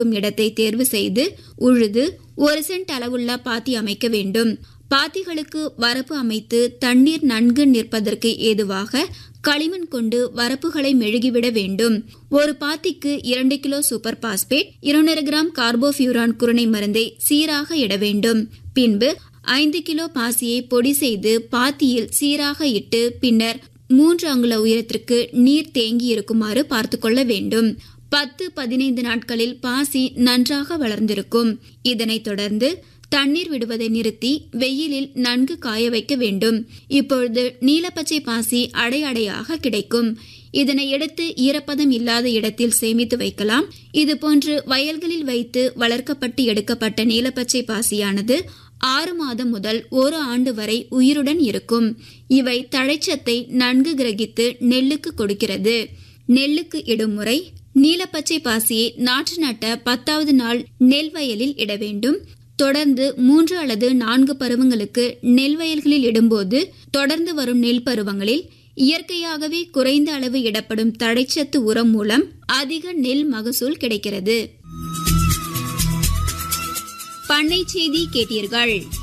இடத்தை தேர்வு செய்து உழுது ஒரு சென்ட் அளவுள்ள பாத்தி அமைக்க வேண்டும் பாத்திகளுக்கு வரப்பு அமைத்து தண்ணீர் நன்கு நிற்பதற்கு ஏதுவாக களிமண் கொண்டு வரப்புகளை மெழுகிவிட வேண்டும் ஒரு பாத்திக்கு இரண்டு கிலோ சூப்பர் பாஸ்பேட் இருநூறு கிராம் கார்போஃபியூரான் குருணை மருந்தை சீராக இட வேண்டும் பின்பு ஐந்து கிலோ பாசியை பொடி செய்து பாத்தியில் சீராக இட்டு பின்னர் மூன்று அங்குல உயரத்திற்கு நீர் தேங்கி இருக்குமாறு பார்த்து கொள்ள வேண்டும் பத்து பதினைந்து நாட்களில் பாசி நன்றாக வளர்ந்திருக்கும் இதனைத் தொடர்ந்து தண்ணீர் விடுவதை நிறுத்தி வெயிலில் நன்கு காய வைக்க வேண்டும் இப்பொழுது நீலப்பச்சை பாசி அடை அடையாக கிடைக்கும் இதனை எடுத்து ஈரப்பதம் இல்லாத இடத்தில் சேமித்து வைக்கலாம் இது போன்று வயல்களில் வைத்து வளர்க்கப்பட்டு எடுக்கப்பட்ட நீலப்பச்சை பாசியானது ஆறு மாதம் முதல் ஒரு ஆண்டு வரை உயிருடன் இருக்கும் இவை தழைச்சத்தை நன்கு கிரகித்து நெல்லுக்கு கொடுக்கிறது நெல்லுக்கு இடும் முறை நீலப்பச்சை பாசியை நாற்று நட்ட பத்தாவது நாள் நெல் வயலில் இட வேண்டும் தொடர்ந்து மூன்று அல்லது நான்கு பருவங்களுக்கு நெல் வயல்களில் இடும்போது தொடர்ந்து வரும் நெல் பருவங்களில் இயற்கையாகவே குறைந்த அளவு இடப்படும் தடைச்சத்து உரம் மூலம் அதிக நெல் மகசூல் கிடைக்கிறது பண்ணை செய்தி கேட்டீர்கள்